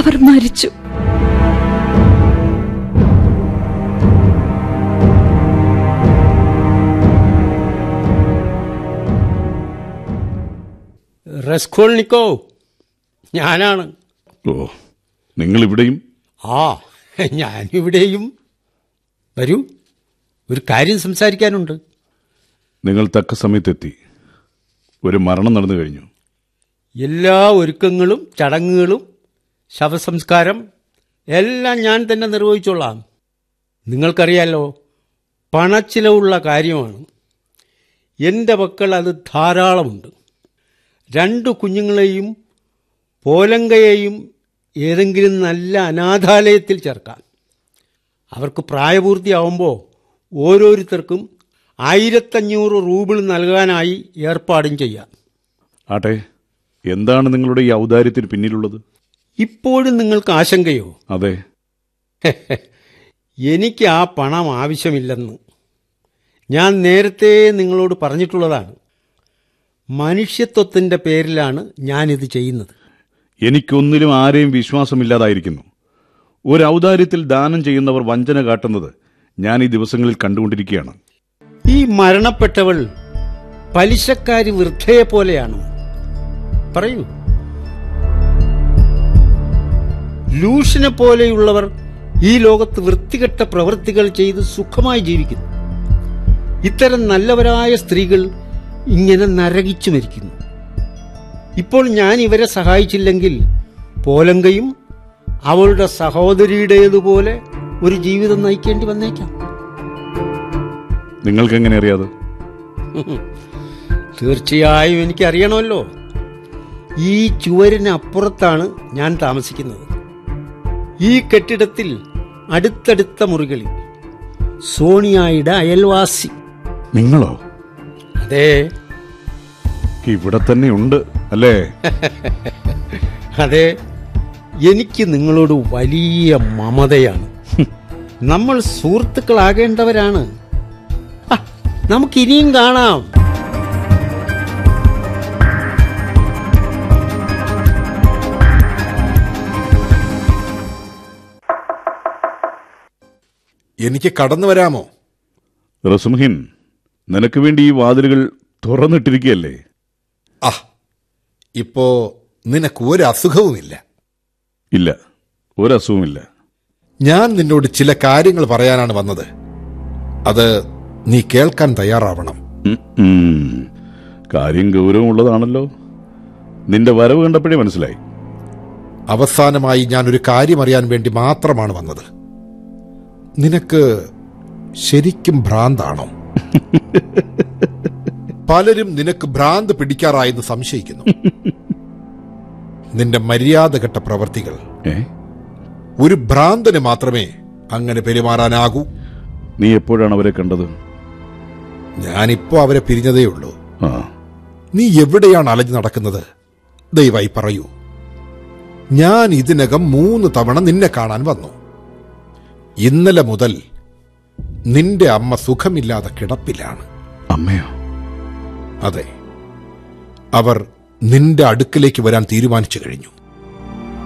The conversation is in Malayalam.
അവർ മരിച്ചു റസ്കോൾനിക്കോ ഞാനാണ് ഓ നിങ്ങൾ ഇവിടെയും ആ ഞാനിവിടെയും വരൂ ഒരു കാര്യം സംസാരിക്കാനുണ്ട് നിങ്ങൾ തക്ക സമയത്തെത്തി ഒരു മരണം നടന്നു കഴിഞ്ഞു എല്ലാ ഒരുക്കങ്ങളും ചടങ്ങുകളും ശവസംസ്കാരം എല്ലാം ഞാൻ തന്നെ നിർവഹിച്ചോളാം നിങ്ങൾക്കറിയാലോ പണച്ചിലവുള്ള കാര്യമാണ് എൻ്റെ മക്കൾ അത് ധാരാളമുണ്ട് രണ്ട് കുഞ്ഞുങ്ങളെയും പോലങ്കയെയും ഏതെങ്കിലും നല്ല അനാഥാലയത്തിൽ ചേർക്കാം അവർക്ക് പ്രായപൂർത്തിയാവുമ്പോൾ ഓരോരുത്തർക്കും ആയിരത്തഞ്ഞൂറ് റൂബിൾ നൽകാനായി ഏർപ്പാടും ചെയ്യാം ആട്ടെ എന്താണ് നിങ്ങളുടെ ഈ ഔദാര്യത്തിന് പിന്നിലുള്ളത് ഇപ്പോഴും നിങ്ങൾക്ക് ആശങ്കയോ അതെ എനിക്ക് ആ പണം ആവശ്യമില്ലെന്ന് ഞാൻ നേരത്തെ നിങ്ങളോട് പറഞ്ഞിട്ടുള്ളതാണ് മനുഷ്യത്വത്തിൻ്റെ പേരിലാണ് ഞാനിത് ചെയ്യുന്നത് എനിക്കൊന്നിലും ആരെയും വിശ്വാസമില്ലാതായിരിക്കുന്നു ഒരു ഔദാര്യത്തിൽ ദാനം ചെയ്യുന്നവർ വഞ്ചന കാട്ടുന്നത് ഞാൻ ഈ ദിവസങ്ങളിൽ കണ്ടുകൊണ്ടിരിക്കുകയാണ് ഈ മരണപ്പെട്ടവൾ പലിശക്കാരി വൃദ്ധയെ പോലെയാണോ പറയൂ ലൂഷിനെ പോലെയുള്ളവർ ഈ ലോകത്ത് വൃത്തികെട്ട പ്രവൃത്തികൾ ചെയ്ത് സുഖമായി ജീവിക്കുന്നു ഇത്തരം നല്ലവരായ സ്ത്രീകൾ ഇങ്ങനെ നരകിച്ചു മരിക്കുന്നു ഇപ്പോൾ ഞാൻ ഇവരെ സഹായിച്ചില്ലെങ്കിൽ പോലങ്കയും അവളുടെ സഹോദരിയുടേതുപോലെ ഒരു ജീവിതം നയിക്കേണ്ടി വന്നേക്കാം നിങ്ങൾക്ക് എങ്ങനെ അറിയാതെ തീർച്ചയായും എനിക്കറിയണമല്ലോ ഈ ചുവരിന് അപ്പുറത്താണ് ഞാൻ താമസിക്കുന്നത് ഈ കെട്ടിടത്തിൽ അടുത്തടുത്ത മുറികളിൽ സോണിയായുടെ അയൽവാസി നിങ്ങളോ അതെ ഇവിടെ തന്നെ ഉണ്ട് അല്ലേ അതെ എനിക്ക് നിങ്ങളോട് വലിയ മമതയാണ് നമ്മൾ സുഹൃത്തുക്കളാകേണ്ടവരാണ് ആ, നമുക്കിനിയും കാണാം എനിക്ക് കടന്നു വരാമോ റസുംഹിൻ നിനക്ക് വേണ്ടി ഈ വാതിലുകൾ തുറന്നിട്ടിരിക്കുകയല്ലേ ആ ഇപ്പോ നിനക്ക് ഒരു അസുഖവുമില്ല ഇല്ല ഒരസുഖമില്ല ഞാൻ നിന്നോട് ചില കാര്യങ്ങൾ പറയാനാണ് വന്നത് അത് നീ കേൾക്കാൻ തയ്യാറാവണം ഉം, ഉം. കാര്യം ഗൗരവമുള്ളതാണല്ലോ നിന്റെ വരവ് കണ്ടപ്പോഴേ മനസ്സിലായി അവസാനമായി ഞാൻ ഒരു കാര്യം അറിയാൻ വേണ്ടി മാത്രമാണ് വന്നത് നിനക്ക് ശരിക്കും ഭ്രാന്താണോ പലരും നിനക്ക് ഭ്രാന്ത് പിടിക്കാറായെന്ന് സംശയിക്കുന്നു നിന്റെ മര്യാദഘട്ട പ്രവർത്തികൾ ഏ ഒരു ഭ്രാന്തന് മാത്രമേ അങ്ങനെ പെരുമാറാനാകൂ നീ എപ്പോഴാണ് അവരെ കണ്ടത് ഞാനിപ്പോ അവരെ പിരിഞ്ഞതേ ഉള്ളൂ ആ നീ എവിടെയാണ് അലഞ്ഞു നടക്കുന്നത് ദയവായി പറയൂ ഞാൻ ഇതിനകം മൂന്ന് തവണ നിന്നെ കാണാൻ വന്നു ഇന്നലെ മുതൽ നിന്റെ അമ്മ സുഖമില്ലാതെ കിടപ്പിലാണ് അമ്മയോ അതെ അവർ നിന്റെ അടുക്കിലേക്ക് വരാൻ തീരുമാനിച്ചു കഴിഞ്ഞു